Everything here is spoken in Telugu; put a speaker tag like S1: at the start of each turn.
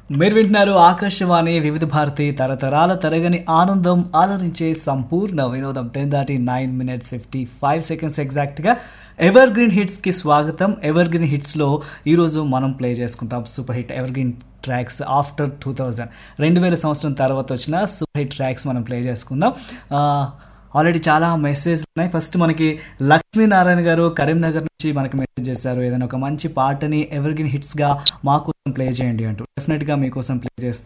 S1: మీరు వింటున్నారు ఆకాశవాణి వివిధ భారతి తరతరాల తరగని ఆనందం ఆదరించే సంపూర్ణ వినోదం టెన్ దాటి nine minutes fifty five seconds ఎగ్జాక్ట్గా ఎవర్ గ్రీన్ హిట్స్కి స్వాగతం ఎవర్ గ్రీన్ హిట్స్లో ఈరోజు మనం ప్లే చేసుకుంటాం super hit evergreen tracks after two thousand రెండు వేల సంవత్సరం తర్వాత వచ్చిన సూపర్ హిట్ ట్రాక్స్ మనం ప్లే చేసుకుందాం ఆ, ఆల్రెడీ చాలా మెసేజ్ ఉన్నాయి ఫస్ట్ మనకి లక్ష్మీనారాయణ గారు కరీంనగర్ నుంచి మనకి మెసేజ్ చేశారు ఏదైనా ఒక మంచి పాటని ఎవర్ గ్రీన్ హిట్స్గా మా కోసం ప్లే చేయండి అంటూ డెఫినెట్గా మీకోసం ప్లే చేస్తాం